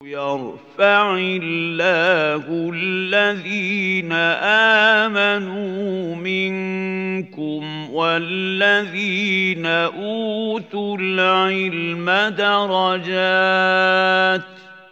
يرفع الله الذين آمنوا منكم والذين أوتوا العلم درجات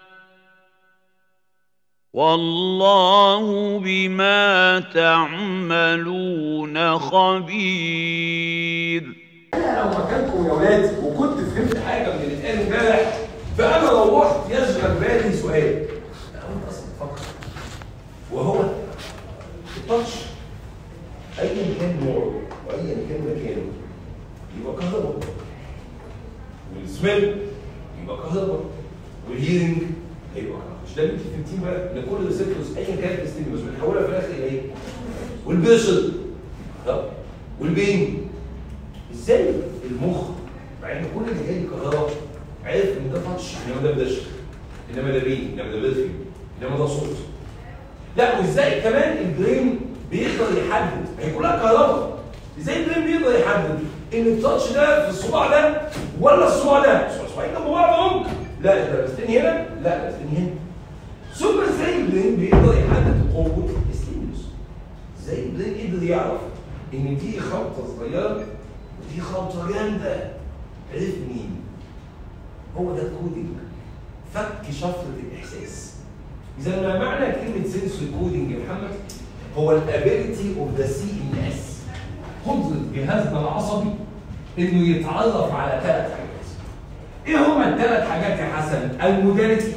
والله بما تعملون خبير انا لو مكانكم يا ولاد وكنت فهمت حاجه من اللي اتقال امبارح فانا روحت يشغل بالي سؤال انا وانت اصلا بتفكر وهو التاتش ايا كان نوعه وايا كان مكانه يبقى كهرباء والسميل يبقى كهرباء والهيرنج هيبقى كهرباء مش ده اللي انت فهمتيه بقى ان كل ريسبتورز ايا كانت الستيمولس بنحولها في الاخر الى ايه؟ والبيرسل كهرباء والبين ازاي المخ مع ان كل اللي جاي كهرباء عرف ان ده تاتش انما ده بدش انما ده بين انما ده برفيوم انما ده صوت لا وازاي كمان البرين بيقدر يحدد ما هي كلها كهرباء ازاي البرين بيقدر يحدد ان التاتش ده في الصباع ده ولا الصباع ده صباعين جنب بعض ممكن لا ده لمستني هنا لا لمستني هنا ثم ازاي البرين بيقدر يحدد قوه الستيمولس ازاي البرين قدر يعرف ان دي خبطه صغيره ودي خبطه جامده عرف مين هو ده الكودينج فك شفره الاحساس اذا ما معنى كلمه سنسوري كودينج يا محمد هو الابيلتي اوف ذا سي ان اس قدره جهازنا العصبي انه يتعرف على ثلاث حاجات ايه هما الثلاث حاجات يا حسن الموداليتي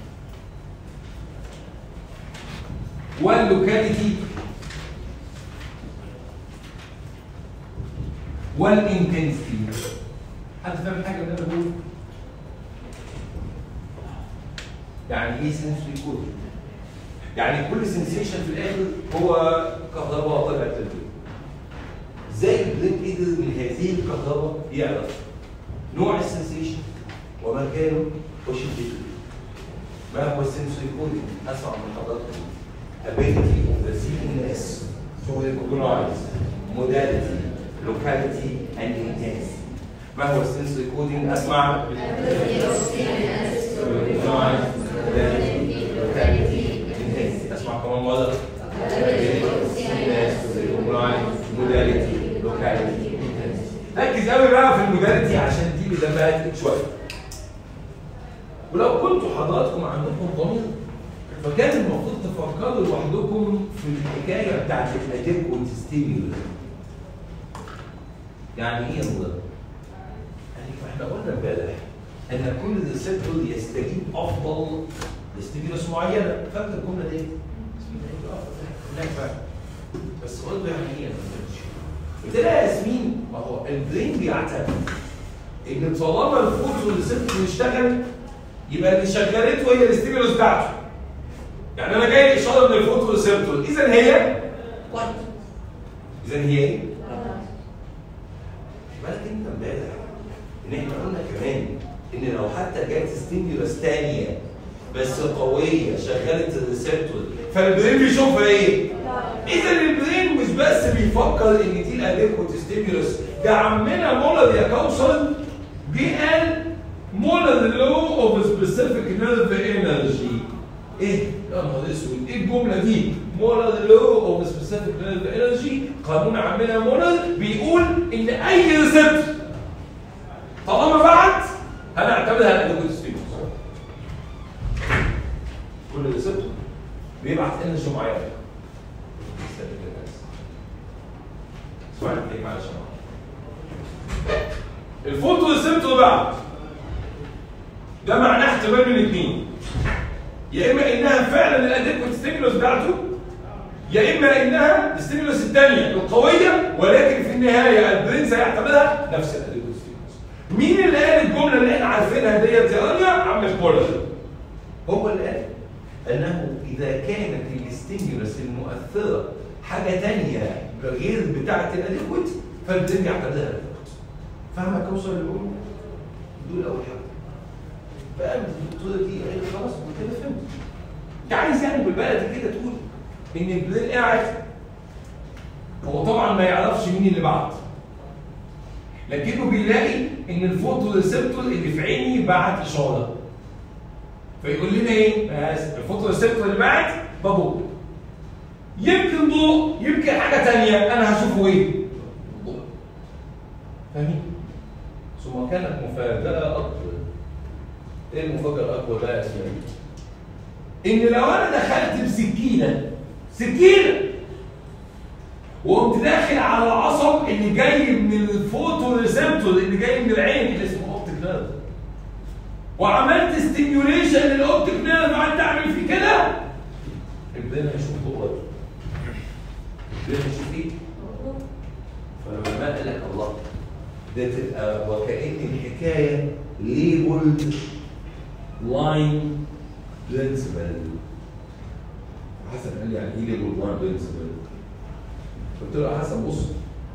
واللوكاليتي والانتنسيتي حد فاهم حاجه من اللي انا بقوله؟ يعني ايه سنسوري كود؟ يعني كل سنسيشن في الاخر هو كهرباء طلعت للبرين. ازاي البرين قدر من هذه الكهرباء يعرف نوع السنسيشن ومكانه وشدته. ما هو السنسوري كودينج؟ اسمع من حضراتكم. ability of the CNS to recognize modality, locality and intensity. ما هو السنسوري كودينج؟ اسمع اسمع كمان مرة ركز قوي بقى في الموداليتي عشان دي اللي دمها تقيل شويه ولو كنتوا حضراتكم عندكم ضمير فكان المفروض تفكروا لوحدكم في الحكايه بتاعت الاديكوت ستيمولس يعني ايه يا مدرب؟ يعني احنا قلنا امبارح ان كل ريسبتور يستجيب افضل لستيمولس معينه فاكر الجمله دي؟ لا فاهم بس برضه يعني ايه ما فهمتش قلت لها يا ياسمين ما هو البرين بيعتمد ان طالما الفوتو ريسبتور يشتغل يبقى اللي شغلته هي الاستيمولس بتاعته يعني انا جاي اشاره من الفوتو ريسبتور اذا هي لايت اذا هي ايه؟ بالك انت امبارح ان احنا قلنا كمان ان لو حتى جت ستيمولس ثانيه بس قويه شغلت الريسبتور فالبرين بيشوفها ايه؟ اذا البرين مش بس بيفكر ان دي الاديكوت ستيمولس ده عمنا مولر يا كوثر جه قال مولر لو اوف سبيسيفيك نيرف انرجي ايه؟ يا نهار اسود ايه الجمله دي؟ مولر لو اوف سبيسيفيك نيرف انرجي قانون عمنا مولر بيقول ان اي ريسبتور طالما بعت هنعتبرها الاديكوت ستيمولس كل ريسبتور بيبعت انرجي معينه اسمعني تاني معلش الفوتو ريسبتور بعد ده معناه احتمال من اثنين يا اما انها فعلا الاديكوت ستيمولس بتاعته يا اما انها الستيمولس الثانيه القويه ولكن في النهايه البرين سيعتبرها نفس الاديكوت ستيمولس مين اللي قال الجمله اللي احنا عارفينها ديت يا رانيا عم سبولر هو اللي قال انه اذا كانت الاستيمولس المؤثره حاجه ثانيه غير بتاعه الاديكوت فالبرين يعتبرها الاديكوت فاهمه كوثر اللي بقوله؟ دول اول حاجه فقامت الدكتوره دي قالت خلاص قلت لها فهمت انت عايز يعني بالبلدي كده تقول ان البرين قاعد هو طبعا ما يعرفش مين اللي بعت لكنه بيلاقي ان الفوتو ريسبتور اللي في عيني بعت اشاره فيقول لنا ايه؟ بس الفوتو ريسبتور اللي بعت بضوء يمكن ضوء يمكن حاجه ثانيه انا هشوفه ايه؟ ضوء فاهمين؟ ثم كانت مفاجاه اكبر ايه المفاجاه الاكبر بقى يا اسماعيل؟ ان لو انا دخلت بسكينه سكينه وقمت داخل على العصب اللي جاي من الفوتو ريسبتور اللي جاي من العين اللي اسمه اوبتيك نيرف وعملت ستيميوليشن للاوبتيك نيرف قعدت اعمل فيه كده البرين هيشوف ضوء برضه البرين هيشوف ايه؟ فالعلماء قال لك الله ده تبقى وكأن الحكايه ليبلد لاين برنسبل حسن قال لي يعني ايه ليبلد لاين برنسبل؟ قلت له يا حسن بص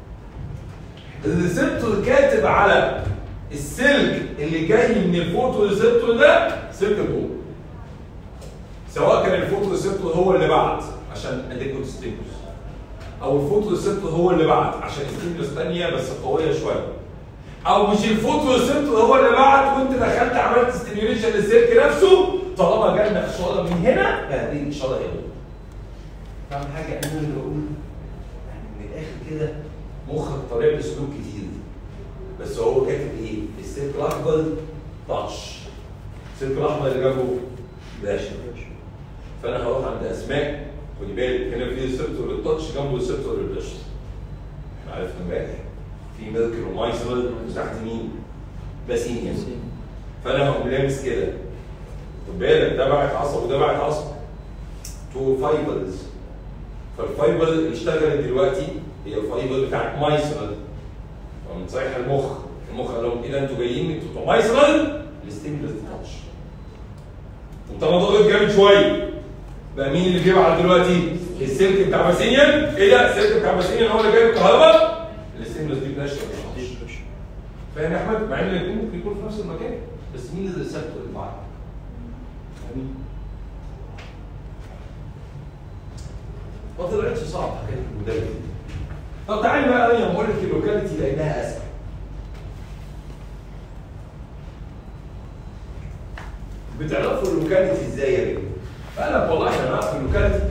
الريسبتور كاتب على السلك اللي جاي من الفوتو ريسبتور ده سلك الضوء سواء كان الفوتو ريسبتور هو اللي بعت عشان اديكوت ستيمولس او الفوتو ريسبتور هو اللي بعت عشان ستيمولس ثانيه بس قويه شويه او مش الفوتو ريسبتور هو اللي بعت وانت دخلت عملت ستيميوليشن للسلك نفسه طالما جالنا اشاره من هنا فهذه الاشاره هي فاهم حاجه انا اللي بقول يعني من الاخر كده مخك طالع له سلوك كتير بس هو كاتب ايه؟ السلك الاحمر تاتش السلك الاحمر اللي جنبه باشا فانا هروح عند اسماء خدي بالك هنا في ريسبتور للتاتش جنبه ريسبتور للباشا عرفت امبارح في ميلك ومايسر تحت مين؟ باسينيا فانا هقوم لامس كده خد بالك ده بعت عصب وده بعت عصب تو فايبرز فالفايبر اللي اشتغلت دلوقتي هي الفايبر بتاعت مايسرال فقامت صايحه المخ المخ قال لهم ايه ده انتوا جايين من توتو مايسرال الستيمولس تاتش وطبعا ضغط جامد شويه بقى مين اللي بيبعت دلوقتي؟ السلك بتاع باسينيان ايه ده؟ السلك بتاع باسينيان هو اللي جايب الكهرباء الستيمولس دي بلاش فاهم يا احمد؟ مع ان الاثنين ممكن يكونوا في نفس المكان بس مين الريسبتور اللي بعد؟ فاهمين؟ ما طلعتش صعب حكايه المدرب دي. طب تعالي بقى انا بقول لك اللوكاليتي لانها اسهل. بتعرفوا اللوكاليتي ازاي يا بيه؟ فقال لك والله احنا نعرف اللوكاليتي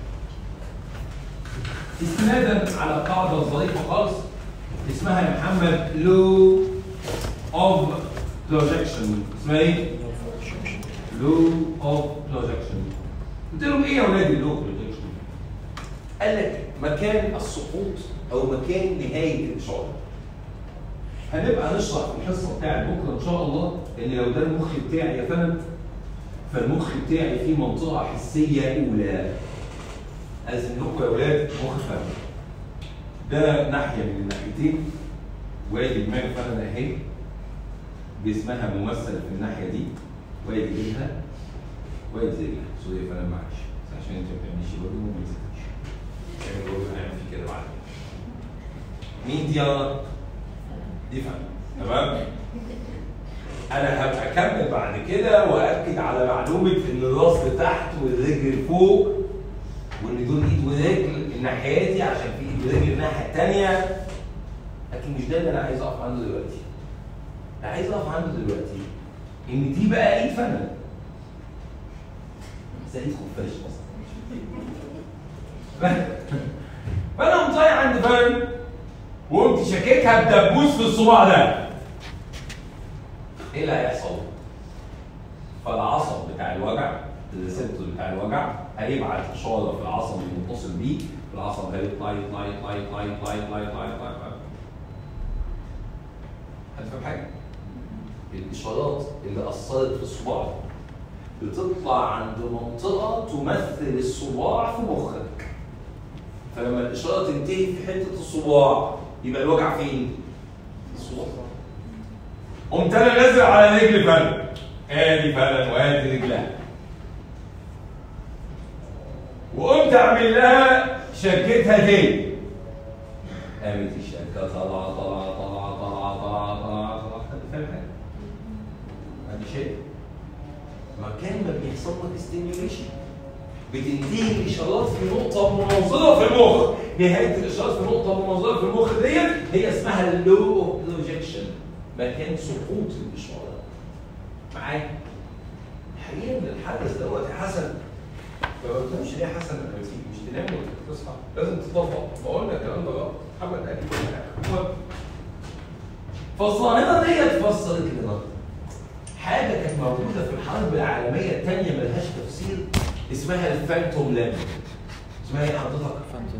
استنادا على قاعده ظريفه خالص اسمها يا محمد لو اوف بروجكشن اسمها ايه؟ لو اوف بروجكشن قلت لهم ايه يا اولاد اللو بروجكشن؟ قال لك مكان السقوط او مكان نهايه الاشاره هنبقى نشرح في الحصه بتاعت بكره ان شاء الله ان لو ده المخ بتاعي يا فندم فالمخ بتاعي فيه منطقه حسيه اولى لازم لكم يا اولاد مخ فهم ده ناحيه من الناحيتين وادي دماغ فعلا اهي جسمها ممثل في الناحيه دي وادي ايدها وادي رجلها سوري يا فندم معلش بس عشان انت ما بتعمليش برضه ما بتزهقش يعني برضه هنعمل فيه كده بعد مين دي يا دي فهم تمام انا هبقى اكمل بعد كده واكد على معلومه ان الراس لتحت والرجل لفوق وان دول ايد ورجل الناحيه دي عشان في ايد ورجل الناحيه الثانيه لكن مش ده اللي انا عايز اقف عنده دلوقتي انا عايز اقف عنده دلوقتي ان دي بقى ايد فنان زي ايد خفاش اصلا فانا قمت رايح عند فن وقمت شاككها بدبوس في الصباع ده ايه اللي هيحصل؟ فالعصب بتاع الوجع الريسبتور بتاع الوجع هيبعت اشاره في العصب المتصل بيه العصب هيطلع يطلع يطلع يطلع يطلع يطلع يطلع يطلع يطلع هتفهم حاجه؟ الاشارات اللي اثرت في الصباع بتطلع عند منطقه تمثل الصباع في مخك فلما الاشاره تنتهي في حته الصباع يبقى الوجع فين؟ الصباع قمت انا نازل على رجل فلان ادي فلان وادي رجلها وقمت اعمل لها شكتها تاني قامت الشكه طالعه طالعه طالعه طالعه طالعه طالعه طالعه حد فاهم حاجه؟ ادي شيء مكان ما بيحصل لك ستيميوليشن بتنتهي الاشارات في نقطه منظره في المخ نهايه الاشارات في نقطه منظره في المخ ديت هي اسمها اللو اوف بروجكشن مكان سقوط الاشاره معايا الحقيقه ان الحدث دوت يا حسن ما بتنامش ليه يا حسن لما تيجي مش تنام ولا تصحى لازم تطبق ما قلنا الكلام ده غلط محمد قال لي كل حاجه المهم فالظاهره ديت فسرت لنا حاجه كانت موجوده في الحرب العالميه الثانيه ملهاش تفسير اسمها الفانتوم لامب اسمها ايه حضرتك؟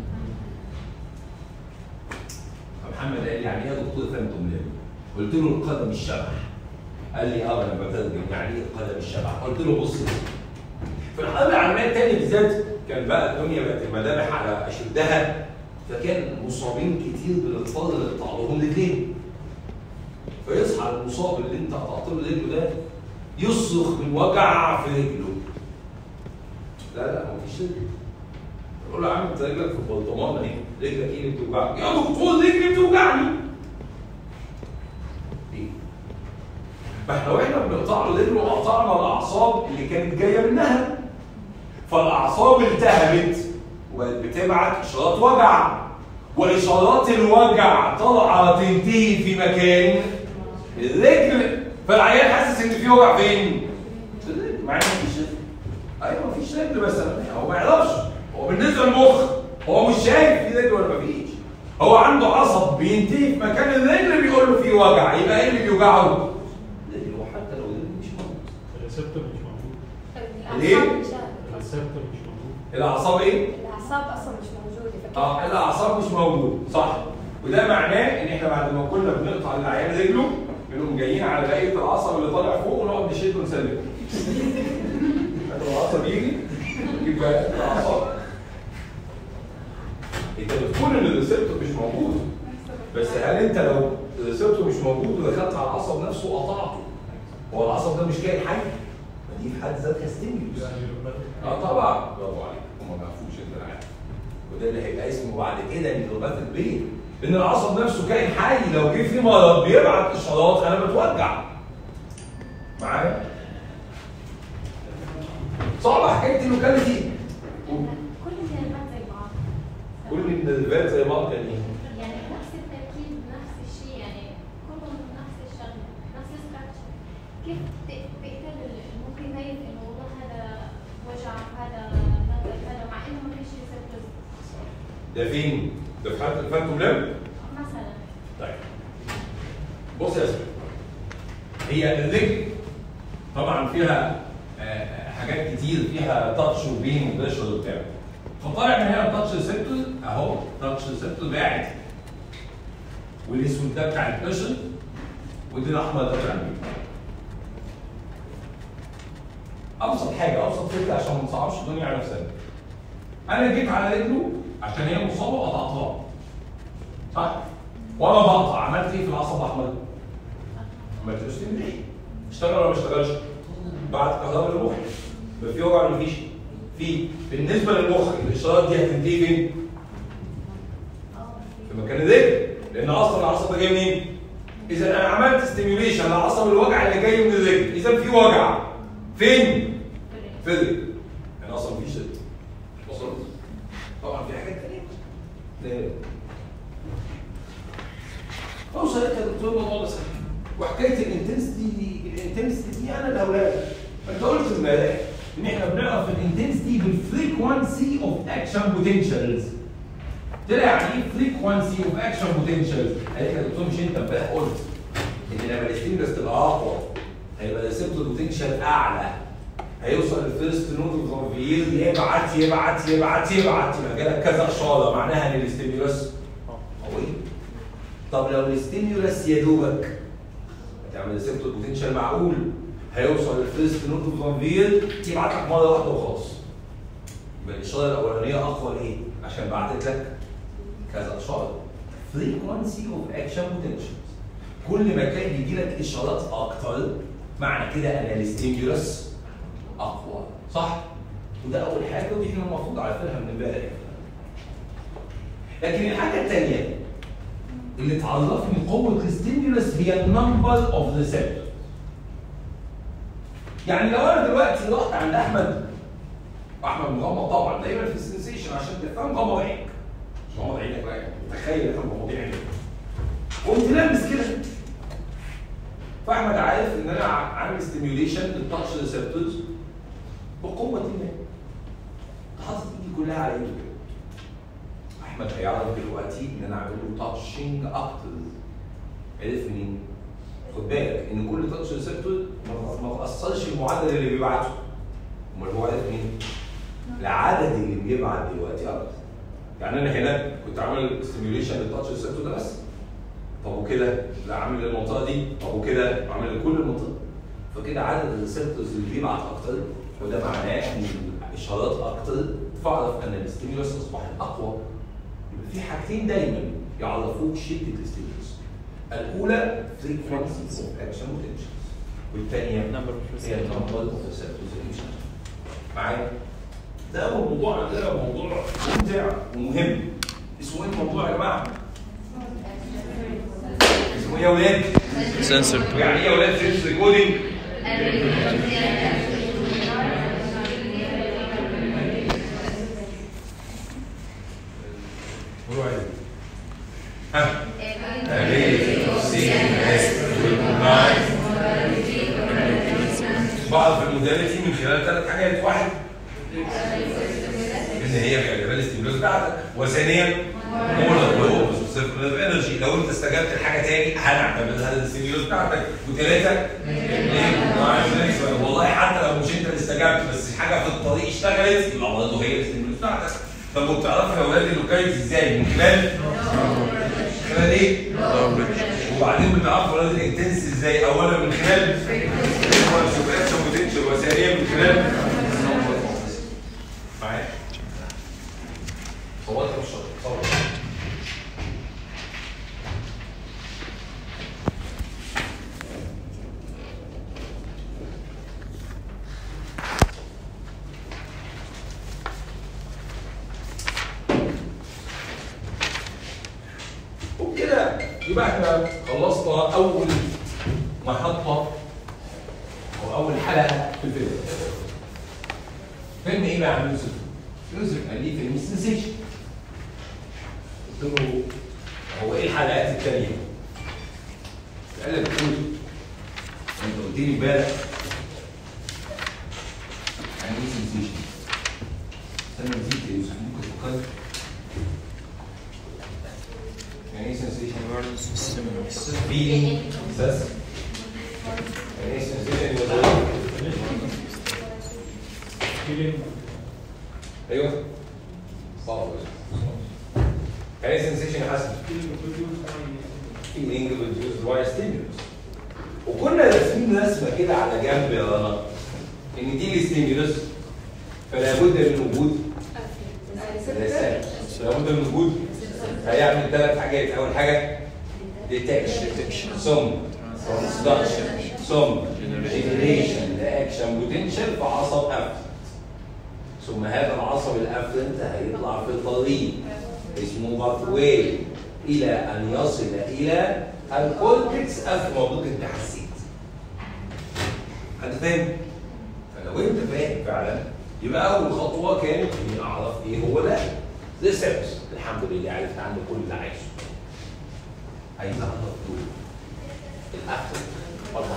فمحمد قال لي يعني ايه يا دكتور فانتوم لامب؟ قلت له القدم الشبح قال لي اه انا بترجم يعني ايه القدم الشبح؟ قلت له بص في الحرب العالميه الثانيه بالذات كان بقى الدنيا بقت المذابح على اشدها فكان مصابين كتير بالاطفال اللي قطع لهم رجلين فيصحى المصاب اللي انت قطعت له رجله ده يصرخ من وجع في رجله لا لا مفيش رجل يقول له يا عم انت رجلك في البلطمان اهي رجلك ايه اللي بتوجعك؟ يا دكتور رجلي بتوجعني ليه؟ ما احنا واحنا بنقطع له رجله قطعنا الاعصاب اللي كانت جايه منها فالاعصاب التهبت وبقت بتبعت اشارات وجع واشارات الوجع طالعه تنتهي في مكان الرجل فالعيان حاسس ان في وجع فين؟ في الرجل مع ان مفيش رجل ايوه مفيش رجل بس هو ما يعرفش هو بالنسبه للمخ هو مش شايف في رجل ولا مفيش هو عنده عصب بينتهي في مكان الرجل بيقول له في وجع يبقى ايه اللي بيوجعه؟ الرجل وحتى لو الرجل مش موجود الريسبتور مش موجود ليه؟ الأعصاب مش عارف. الريسبتور مش موجود الاعصاب ايه؟ الأعصاب أصلا مش موجودة فكيف اه الاعصاب مش موجود صح وده معناه ان احنا بعد ما كنا بنقطع للعيان رجله بنقوم جايين على بقيه العصب اللي طالع فوق ونقعد نشده ونسلمه هاتوا العصب يجي نجيب بقى الاعصاب انت بتقول ان الريسبتور مش موجود بس هل انت لو الريسبتور مش موجود ودخلت على العصب نفسه وقطعته هو العصب ده مش كائن حي ما دي في حد ذاتها ستيميولوس يعني اه طبعا برافو عليك هم ما يعرفوش انت انا عارف وده اللي هيبقى اسمه بعد كده نيوروباث البين ان العصب نفسه كائن حي لو جه فيه مرض بيبعت اشارات انا بتوجع معايا صعبه حكايه اللوكاليتي كل الكلمات زي بعض كل النيرفات زي بعض يعني ايه؟ يعني نفس التركيب نفس الشيء يعني كلهم نفس الشغله نفس الستراكشر كيف ت- تقتل ال- ممكن يميز انه والله هذا وجع هذا هذا هذا مع انه ما فيش ريسبتورز ده فين؟ ده في حاله الفانتوم لاب مثلا طيب بص يا سيدي هي الرجل طبعا فيها آه، حاجات كتير فيها تاتش وبين وبريشر وبتاع فطالع من هنا التاتش ريسبتور اهو تاتش ريسبتور باعت والاسود ده بتاع البريشر ودي الاحمر ده بتاع البين ابسط حاجه ابسط فكره عشان ما نصعبش الدنيا على نفسنا انا جيت على رجله عشان هي مصابه وقطعتها صح؟ وانا بقطع عملت ايه في العصب الاحمر؟ عملت له ستيميليشن اشتغل ولا ما اشتغلش؟ بعت كهرباء للمخ يبقى في وجع ولا مفيش؟ في بالنسبه للمخ الاشارات دي هتنتهي فين؟ في مكان الرجل لان اصلا العصب ده جاي منين؟ اذا انا عملت ستيميوليشن لعصب الوجع اللي جاي من الرجل اذا في وجع فين؟ في الرجل يعني اصلا مفيش رجل وصلت؟ طبعا في حاجات تانية لا. اوصل انت يا دكتور الموضوع ده سهل وحكايه الانتنسيتي دي الانتنسيتي دي انا اللي هقولها لك انت قلت امبارح ان احنا بنعرف الانتنسيتي بالفريكوانسي اوف اكشن بوتنشالز طلع يعني ايه فريكوانسي اوف اكشن بوتنشالز قالت لك يا دكتور مش انت امبارح قلت ان لما الاستيمولس تبقى اقوى هيبقى الريسبتور بوتنشال اعلى هيوصل الفيرست نود اوف فيل يبعت يبعت يبعت يبعت يبقى جالك كذا اشاره معناها ان الاستيمولس قوي طب لو الاستيمولس يا دوبك هتعمل ريسبتور بوتنشال معقول هيوصل الفيرست نود اوف فيل يبعت لك مره واحده وخلاص يبقى الاشاره الاولانيه اقوى ليه؟ عشان بعتت لك كذا اشاره فريكونسي اوف اكشن بوتنشال كل ما كان بيجي لك اشارات اكتر معنى كده ان الاستيمولس اقوى صح؟ وده اول حاجه ودي احنا المفروض عارفينها من امبارح لكن الحاجه الثانيه اللي تعرفني قوه الستيمولس هي النمبر اوف ريسبتور يعني لو انا دلوقتي رحت عند احمد احمد مغمض طبعا دايما في السنسيشن عشان تفهم غمض عينك مش غمض عينك بقى تخيل احنا مغمضين عينك قمت لابس كده فاحمد عارف ان انا عامل ستيميوليشن للتاتش ريسبتورز بقوه ما حاطط ايدي كلها على ايده كده احمد هيعرف دلوقتي ان انا اعمل له تاتشنج اكتر عرف منين؟ خد بالك ان كل تاتش ريسبتور ما ما تاثرش المعدل اللي بيبعته امال هو عارف منين؟ العدد اللي بيبعت دلوقتي اكتر يعني انا هنا كنت عامل ستيميوليشن للتاتش ريسبتور ده بس طب وكده لا عامل للمنطقه دي طب وكده عامل لكل المنطقه فكده عدد الريسبتورز اللي بيبعت اكتر وده معناه ان الاشارات اكتر فاعرف ان الاستيمولوس اصبح اقوى يبقى في حاجتين دايما يعرفوك شده الاستيمولوس الاولى frequency of action potentials والثانيه Number of هي number of receptors emission معايا ده موضوع ده موضوع ممتع ومهم اسمه ايه الموضوع يا جماعه؟ اسمه ايه يا ولاد؟ sensor يعني ايه يا ولاد سنس ريكودنج؟ قولوا عليه ها بعض الموداليتي من خلال ثلاث حاجات واحد ان هي غالبا الاستيمولوس بتاعتك وثانيا مولر سبيسيفيك انرجي لو انت استجبت لحاجه تاني هنعتبرها الاستيمولوس بتاعتك وثلاثه والله حتى لو مش انت اللي استجبت بس حاجه في الطريق اشتغلت يبقى برضه هي الاستيمولوس بتاعتك طب وبتعرفوا يا اولاد اللوكاليتي ازاي؟ من خلال من خلال ايه؟ وبعدين بتعرفوا اولاد الانتنس ازاي؟ اولا من خلال frequency of action potential وثانيا من خلال number of offices. معايا؟ صورت مش صور وبكده يبقى احنا خلصنا اول محطه او اول حلقه في الفيلم فيلم ايه بقى يا عم يوسف؟ يوسف قال لي فيلم سنسيشن قلت له هو ايه الحلقات التانية؟ قال لك قول انت قلت لي امبارح يعني ايه سنسيشن؟ استنى نسيت يا يوسف ممكن تفكرني؟ يعني ايه سنسيشن؟ فيلينج بس يعني ايه سنسيشن feeling ايوه صعب يعني ايه سنسيشن يا حسن؟ feeling produced by feeling produced by stimulus وكنا راسمين رسمه كده على جنب يا رنا ان دي الستيمولس فلا بد من وجود رسالة لابد من وجود هيعمل ثلاث حاجات اول حاجه ديتكشن ثم ترانسدكشن ثم جنريشن لاكشن بوتنشال في عصب افرنت ثم هذا العصب الافرنت هيطلع في طريق اسمه باثواي الى ان يصل الى الكورتكس الف مبروك انت حسيت حد فاهم؟ فلو انت فاهم فعلا يبقى اول خطوه كانت اني اعرف ايه هو ده ريسبت الحمد لله عرفت عنه كل اللي عايزه عايز اعرف دول الاخر والله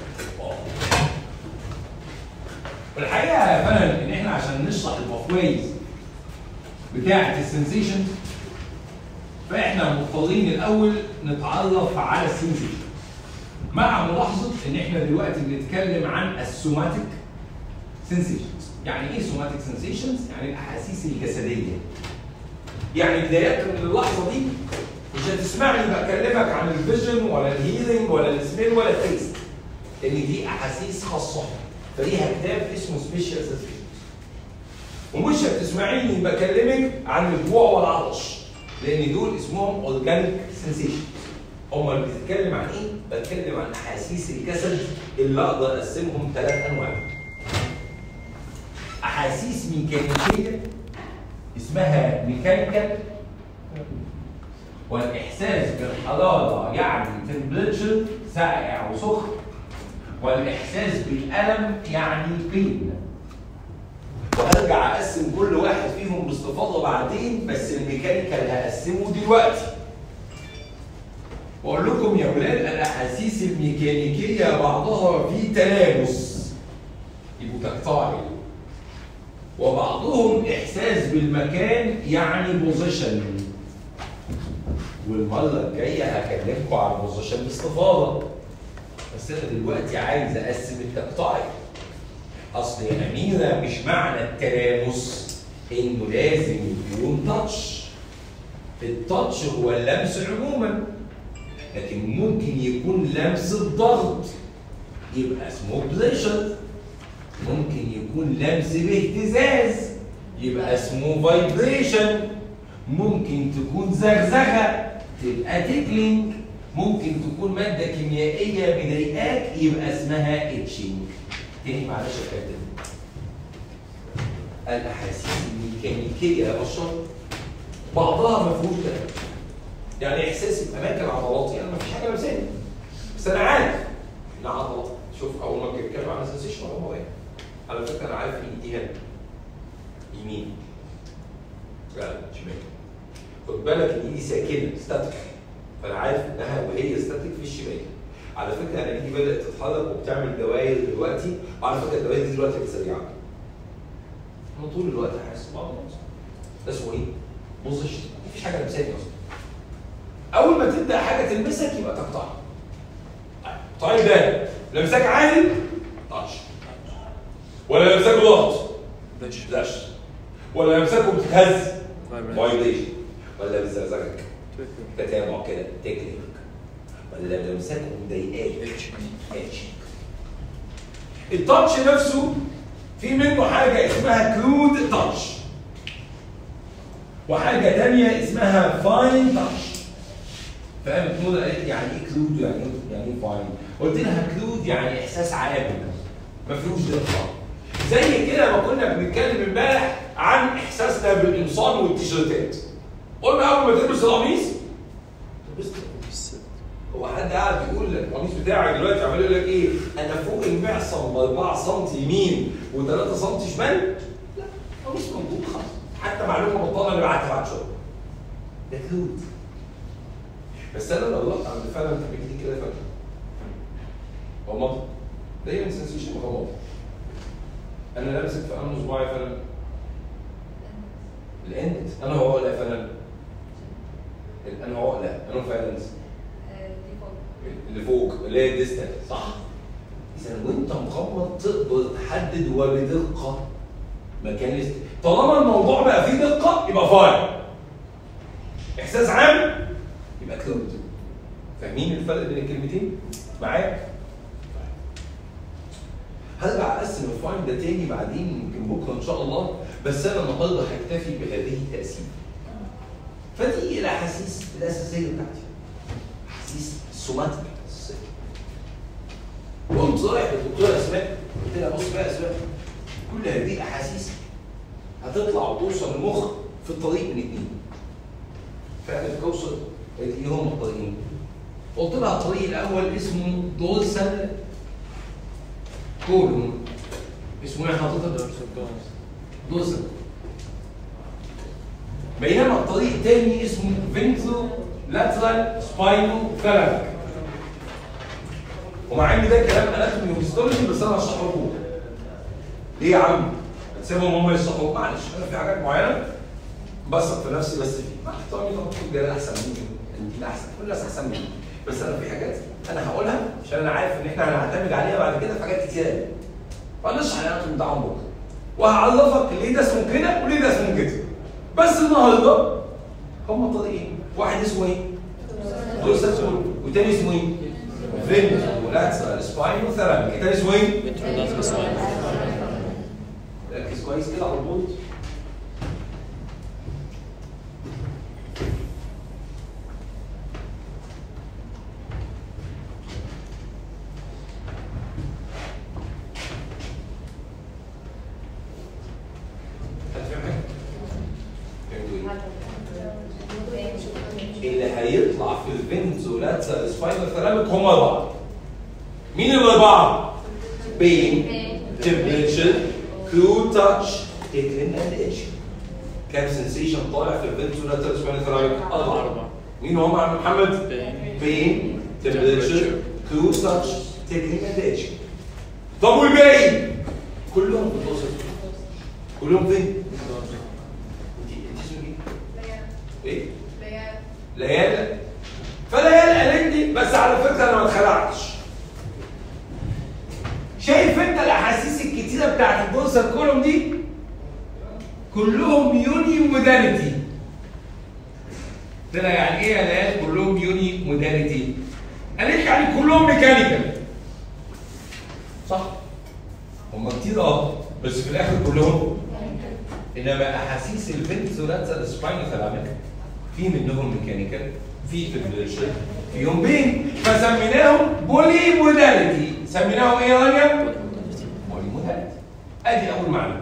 والحقيقه يا فندم ان احنا عشان نشرح الباثويز بتاعه السنسيشن فاحنا مضطرين الاول نتعرف على السنسيشن مع ملاحظه ان احنا دلوقتي بنتكلم عن السوماتيك سنسيشنز يعني ايه سوماتيك سنسيشنز يعني الاحاسيس الجسديه يعني بدايه من اللحظه دي مش هتسمعني بكلمك عن الفيجن ولا الهيرنج ولا السميل ولا التيست لان دي احاسيس خاصه فليها كتاب اسمه سبيشال سنسيشنز ومش هتسمعيني بكلمك عن الجوع والعطش لان دول اسمهم اورجانيك سنسيشن امال بتتكلم عن ايه؟ بتكلم عن احاسيس الجسد اللي اقدر اقسمهم ثلاث انواع احاسيس ميكانيكيه اسمها ميكانيكال والاحساس بالحراره يعني تمبريتشر ساقع وسخن والاحساس بالالم يعني بين وهرجع اقسم كل واحد فيهم باستفاضه بعدين بس الميكانيكال هقسمه دلوقتي واقول لكم يا ولاد الاحاسيس الميكانيكيه بعضها في تلامس يبقوا تكتايل وبعضهم احساس بالمكان يعني بوزيشن والمره الجايه هكلمكم عن البوزيشن باستفاضه بس انا دلوقتي عايز اقسم التقطيع اصل يا اميره مش معنى التلامس انه لازم يكون تاتش التاتش هو اللمس عموما لكن ممكن يكون لمس الضغط يبقى اسمه بريشر ممكن يكون لمس باهتزاز يبقى اسمه فايبريشن ممكن تكون زغزغه تبقى تيكلينج ممكن تكون ماده كيميائيه مضايقاك يبقى اسمها اتشنج تاني معلش يا كابتن الاحاسيس الميكانيكيه يا بشر بعضها ما فيهوش كلام يعني احساسي باماكن عضلاتي انا ما فيش حاجه لمساني بس انا عارف ان عضلات شوف اول ما بتتكلم عن سنسيشن هو ايه على فكره انا عارف ان ايدي هنا يمين لا شمال خد بالك ان ايدي ساكنه ستاتيك فانا عارف انها وهي ستاتيك في الشمال على فكره انا ايدي بدات تتحرك وبتعمل دوائر دلوقتي وعلى فكره الدوائر دي دلوقتي بقت سريعه انا طول الوقت حاسس بعض ده اسمه ايه؟ بوزيشن مفيش حاجه لمساني اصلا اول ما تبدا حاجه تلمسك يبقى تقطع طيب ده لمسك عادي تاتش ولا لمسك ضغط داش ولا لمسك وبتتهز فايبريشن ولا بتزغزغك تتابع كده تكنيك ولا لمسك ومضايقاك اتش التاتش نفسه في منه حاجه اسمها كرود تاتش وحاجه تانية اسمها فاين تاتش فاهم كرود يعني ايه كرود يعني ايه يعني ايه فاين قلت لها كرود يعني احساس عام ما فيهوش دقه زي كده ما كنا بنتكلم امبارح عن احساسنا بالقمصان والتيشيرتات قلنا اول ما تلبس القميص لبست هو حد قاعد يقول لك القميص بتاعك دلوقتي عمال يقول لك ايه انا فوق المعصم ب 4 سم يمين و3 سم شمال لا القميص موجود خلاص حتى معلومه بطاله اللي بعتها بعد شويه ده كرود بس انا لو رحت عند فعلا انت بتيجي كده فجاه غمض دايما سنسيشن غمض انا لابسك في انه صباعي فعلا الاند انا هو عقله فعلا انا عقله انا فعلا اللي فوق اللي هي الديستال صح اذا وانت مغمض تقدر تحدد وبدقه مكان الاست... طالما الموضوع بقى فيه دقه يبقى فاين احساس عام يبقى كلود فاهمين الفرق بين الكلمتين معايا هرجع اقسم الفاين ده تاني بعدين يمكن بكره ان شاء الله بس انا النهارده هكتفي بهذه التقسيم فدي الاحاسيس الاساسيه بتاعتي احاسيس سوماتيك الاساسيه قمت رايح للدكتوره اسماء قلت لها بص بقى يا اسماء كل هذه الاحاسيس هتطلع وتوصل المخ في الطريق من اتنين فقالت كوثر قالت ايه هم الطريقين قلت لها الطريق الاول اسمه دورسال كولون اسمه ايه حضرتك؟ دورسال بينما الطريق الثاني اسمه فينترو لاترال سباينو ثيرابي ومع ان ده كلام اناتومي وهيستولوجي بس انا هشرحه لكم ليه يا عم؟ تسيبهم هم يشرحوا معلش انا في حاجات معينه بثق في نفسي بس في مع احترامي طبعا كل جلال احسن مني انت احسن كل الناس احسن مني بس انا في حاجات انا هقولها عشان انا عارف ان احنا هنعتمد عليها بعد كده في حاجات كتير قوي فهنشرح الاناتومي بتاعهم بكره وهعرفك ليه ده اسمه كده وليه ده اسمه كده بس النهارده هم طريقين واحد اسمه ايه؟ دورسال والتاني اسمه ايه؟ فين ولاترال سباين وثيرابيك التاني اسمه ايه؟ ركز كويس كده على البولت هتفهم حاجة؟ فهمتوا ايه؟ اللي هيطلع في الفنتولاترال سباينال ثيرابيك هم اربعه مين الاربعه؟ بين تمبريتشر كلو تاتش تيكلين اند اتش كام سنسيشن طالع في الفنتولاترال سباينال ثيرابيك؟ اربعه مين هم يا عم محمد؟ بين تمبريتشر كلو تاتش تيكلين اند اتش طب والباقي؟ كلهم في الوسط كلهم فين؟ انت انت اسمك ايه؟ ايه؟ ليالي فليالي قالت لي بس على فكره انا ما اتخلعتش شايف انت الاحاسيس الكتيره بتاعت البورصه كولوم دي كلهم يوني موداليتي قلت لها يعني ايه يا ليالي كلهم يوني موداليتي قالت لي يعني كلهم ميكانيكال صح هم كتير اه بس في الاخر كلهم انما احاسيس الفنترال سباينال ثلاميك في منهم ميكانيكال في تمبريتشر فيهم بين فسميناهم بولي موداليتي سميناهم ايه يا رانيا؟ بولي موداليتي ادي اول معلومه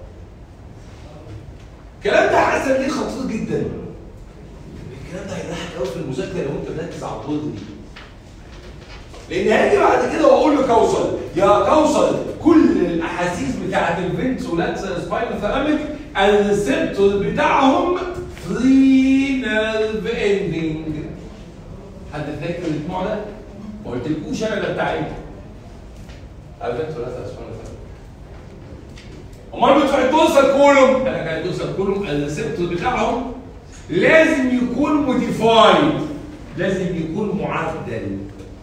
الكلام ده حسن ليه خطير جدا الكلام ده هيضحك قوي في المذاكره لو انت مركز على الطول دي لان هاجي بعد كده واقول لكوثر يا كوثر كل الاحاسيس بتاعت الفنتس ولاتسال سباينال ثلاميك الريسبتور بتاعهم فري نيرف اندنج حد فاكر النوع ده؟ ما قلتلكوش انا ده بتاع ايه؟ الفنتس ولاتسال سباينال ثلاميك امال بتوع الدوسر كولوم انا كان الدوسر كولوم الريسبتور بتاعهم لازم يكون موديفايد لازم يكون معدل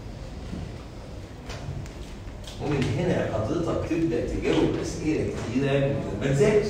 ومن هنا حضرتك تبدا تجاوب اسئله كتيره من غير ما تذاكر.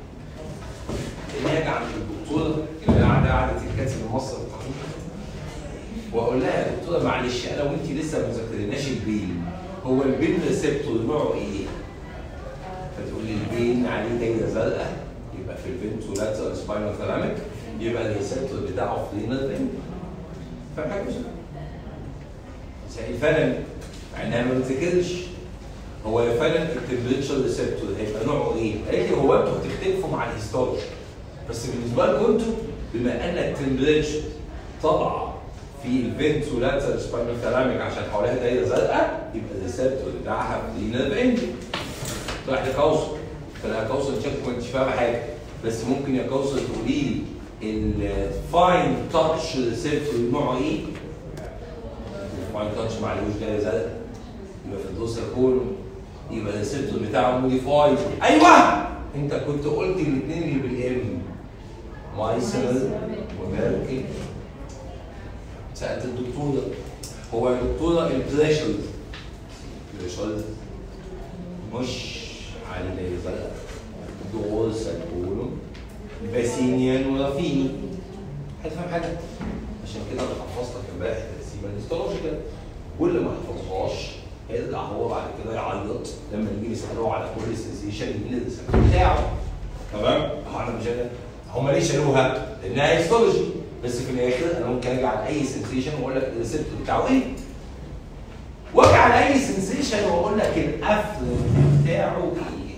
ناجي عند الدكتوره اللي قاعده قاعده الكاتب المصري القانوني واقول لها يا دكتوره معلش انا وانت لسه ما ذاكرناش البين هو البين ريسبتور نوعه ايه؟ فتقول لي البين عليه دايره زرقاء يبقى في الفنتولاتر سباينال ثلاميك يبقى الريسبتور بتاعه فرينال بين فاهم حاجه مش سائل فعلا مع انها ما بتذاكرش هو فعلا التمبريتشر ريسبتور هيبقى نوعه ايه؟ قالت لي هو انتوا هتختلفوا مع الهيستولوجي بس بالنسبه لكم انتوا بما ان التمبريتشر طبعا في الفنتولاتر سباينال ثلاميك عشان حواليها دايره زرقاء يبقى الريسبتور بتاعها فرينال بين راح لكوثر فلا كوثر شكلك ما انتش فاهمه حاجه بس ممكن يا كوثر تقولي لي الفاين تاتش ريسبتور نوعه ايه؟ الفاين تاتش ما عليهوش دايره زرقاء يبقى في الدوسر كله يبقى الريسبتور بتاعه موديفايد ايوه انت كنت قلت الاثنين اللي بالام مايسل وميركل سالت الدكتوره هو يا دكتوره البريشر البريشر مش على الليزر دور سالكولو باسينيان ورافيني هتفهم حاجه عشان كده انا حفظت لك امبارح التقسيمه الهيستولوجيكال واللي ما حفظهاش هيرجع هو بعد كده يعيط لما نيجي نساله على كل سنسيشن مين الريسبتور بتاعه تمام؟ هو انا مش انا هم ليه شالوها؟ لانها هيستولوجي بس في الاخر انا ممكن اجي على اي سنسيشن واقول لك الريسبتور بتاعه ايه؟ واجي على اي سنسيشن واقول لك القفل بتاعه ايه؟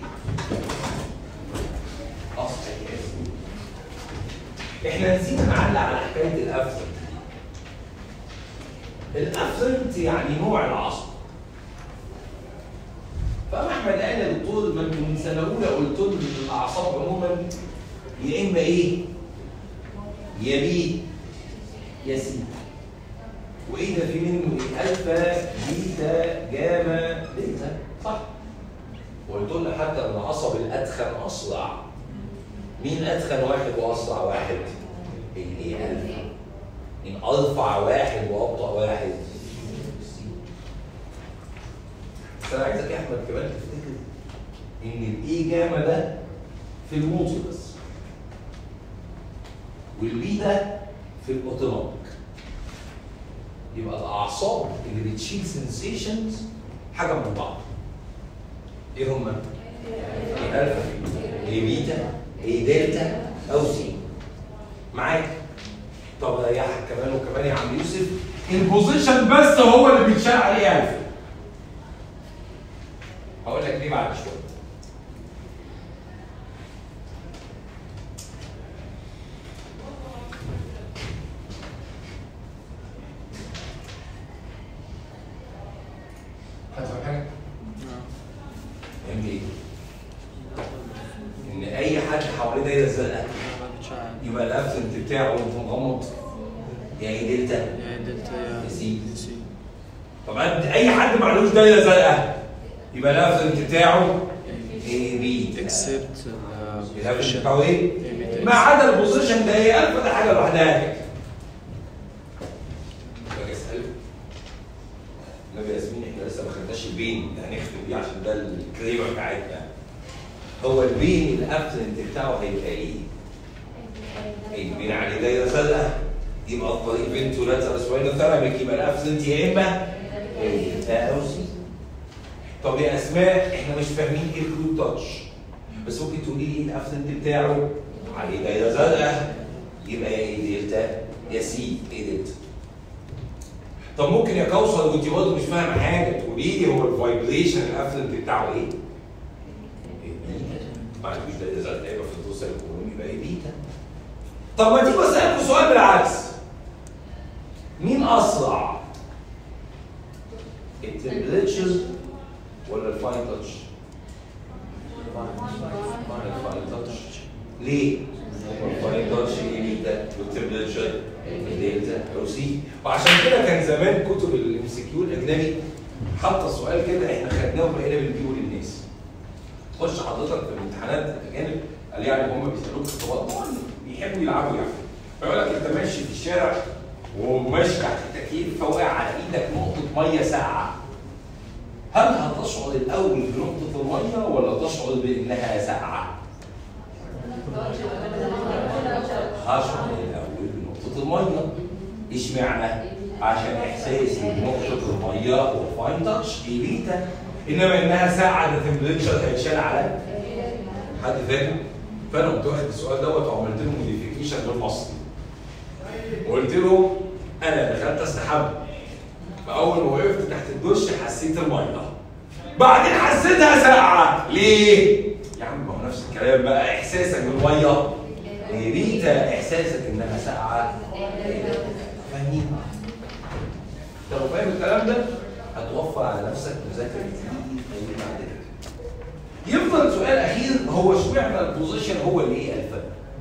اصل احنا نسينا نعلق على حكايه القفل الافرنت يعني نوع العصب فقام احمد قال يا دكتور ما انتوا من سنه اولى قلت له ان الاعصاب عموما يا اما ايه؟ يا بي يا سي وايه ده في منه ايه؟ الفا بيتا جاما دلتا صح وقلت له حتى ان العصب الادخن اسرع مين ادخن واحد واسرع واحد؟ الايه الفا مين ارفع واحد وابطا واحد؟ السي بس انا عايزك يا احمد كمان تفتكر ان الاي جاما ده في الموتور بس والبي ده في الاوتونوميك يبقى الاعصاب اللي بتشيل سنسيشنز حاجه من بعض ايه هما؟ ايه الفا ايه بيتا ايه دلتا او سي معاك طب ريحك كمان وكمان يا عم يوسف البوزيشن بس هو اللي بيتشال عليه الفا هقول لك ليه بعد شويه هتفهم حاجه؟ فهمت ايه؟ ان اي حد حواليه دايره زرقاء يبقى الابسنت بتاعه وانت مغمض يا ايه دلتا يا دلتا يا سي. سي طبعا اي حد معلوش دايره زرقاء يبقى الابسنت بتاعه ايه بي اكسبت الافرنت بتاعه ايه؟ ما عدا البوزيشن ده هي الفا ده حاجه لوحدها كده باجي اسالك النبي ياسمين احنا لسه ما خدناش البين ده هنختم بيه عشان ده الكريمه بتاعتنا هو البين الافرنت بتاعه هيبقى ايه؟ البين عليه دايره زرقاء يبقى الطريق بنته لاتر سباينال ثيرابيك يبقى الافرنت يا اما تا او سي طب يا اسماء احنا مش فاهمين ايه الكروت تاتش بس ممكن تقولي لي الافرنت بتاعه عليه دايره زرقاء يبقى يا ايه دلتا يا سي ايه دلتا طب ممكن يا كوثر وانت برضه مش فاهمه حاجه تقولي لي هو الفايبريشن الافرنت بتاعه ايه؟ ما عندوش دايره زرقاء يبقى في الدوسر الكولومي يبقى ايه بيتا طب ما تيجي اسالكم سؤال بالعكس مين اسرع؟ التمبريتشر ولا الفاين تاتش؟ الفاين تاتش ليه؟ الفاين تاتش ايه بيتا والتمبريتشر دلتا او سي وعشان كده كان زمان كتب الام سي كيو الاجنبي حاطه السؤال كده احنا خدناه وبقينا بنجيبه للناس تخش حضرتك في الامتحانات الاجانب قال يعني هم بيسالوك اختبارات طبعا بيحبوا يلعبوا يعني فيقول لك انت ماشي في الشارع وماشي تحت التكييف فوقع على ايدك نقطه ميه ساقعه هل هتشعر الاول بنقطه الميه ولا تشعر بانها ساقعه؟ هشعر الاول بنقطه الميه اشمعنى؟ عشان احساسي بنقطه الميه هو فاين تاتش دي بيتا انما انها ساعه ده تمبريتشر هيتشال على حد فاهم؟ فانا قمت واخد السؤال دوت وعملت له موديفيكيشن بالمصري وقلت له انا دخلت استحمى فاول ما وقفت تحت الدش حسيت الميه بعدين حسيتها ساقعه ليه؟ يا عم ما هو نفس الكلام بقى احساسك بالميه هي بيتا احساسك انها ساقعه فاهمين؟ انت لو فاهم الكلام ده هتوفر على نفسك مذاكره كتير بعد كده يفضل سؤال اخير هو اشمعنى البوزيشن هو اللي ايه الفرق؟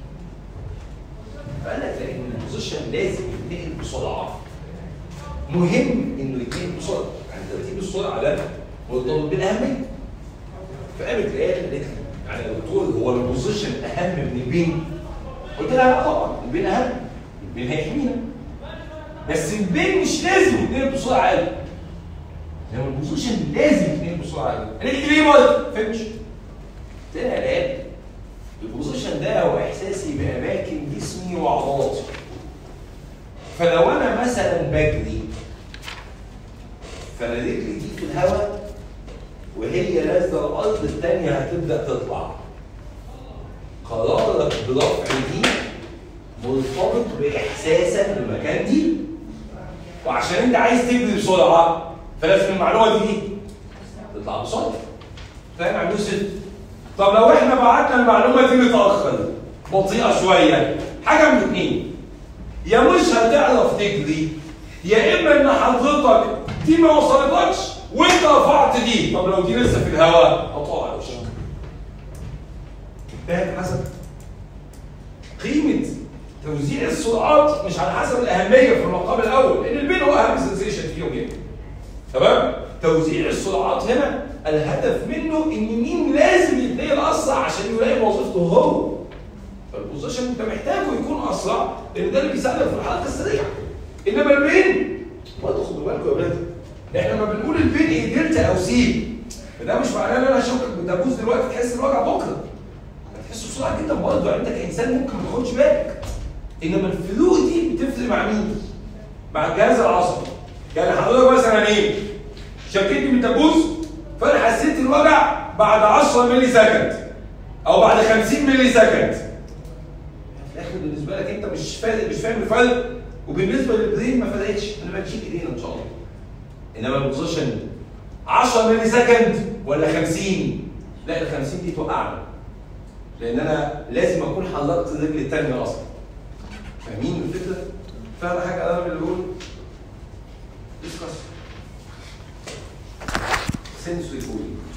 فقال لك لان البوزيشن لازم يتنقل بسرعه مهم انه يتنقل بسرعه يعني ترتيب السرعه ده مرتبط بالاهميه فقامت لقيت قالت لي يعني يا دكتور هو البوزيشن اهم من البين؟ قلت لها لا طبعا البين اهم البين هيحمينا بس البين مش لازم يتنقل بسرعه قوي لما البوزيشن لازم يتنقل بسرعه قوي قالت لي ليه برضه؟ فهمتش؟ قلت لها لا البوزيشن ده هو احساسي باماكن جسمي وعضلاتي فلو انا مثلا بجري فانا رجلي دي في الهواء وهي نازله الارض الثانيه هتبدا تطلع قرارك برفع دي مرتبط باحساسك بالمكان دي وعشان انت عايز تجري بسرعه فلازم المعلومه دي تطلع بسرعه فاهم يا يوسف؟ طب لو احنا بعتنا المعلومه دي متاخر بطيئه شويه حاجه من اتنين يا مش هتعرف تجري يا اما ان حضرتك دي ما وصلتكش وانت رفعت دي طب لو دي لسه في الهواء هتقع يا باشا فاهم حسن قيمه توزيع السرعات مش على حسب الاهميه في المقام الاول لان البين هو اهم سنسيشن فيهم هنا تمام توزيع السرعات هنا الهدف منه ان مين لازم يتنقل اسرع عشان يلاقي وظيفته هو فالبوزيشن انت محتاجه يكون اسرع لان ده اللي بيساعدك في الحركه السريعه انما البين برضه خدوا بالكم يا ولاد احنا لما بنقول البين ايه دلتا او سي فده مش معناه ان انا هشوكك بالدبوس دلوقتي تحس الوجع بكره هتحس بسرعه جدا برضه يعني انت كانسان ممكن ما تاخدش بالك انما الفلوق دي بتفرق مع مين؟ مع الجهاز العصبي يعني حضرتك مثلا ايه؟ شكيتني من الدبوس فانا حسيت الوجع بعد 10 مللي سكند او بعد 50 مللي سكند في الاخر بالنسبه لك انت مش فاهم مش فاهم الفرق وبالنسبه للبرين ما فرقتش انا بنشيل ايدينا ان شاء الله انما البوزيشن 10 مللي سكند ولا 50 لا ال 50 دي توقعنا لان انا لازم اكون حركت الرجل الثانيه اصلا فاهمين الفكره؟ فاهم حاجه انا اللي بقول ديسكاس sensory cooling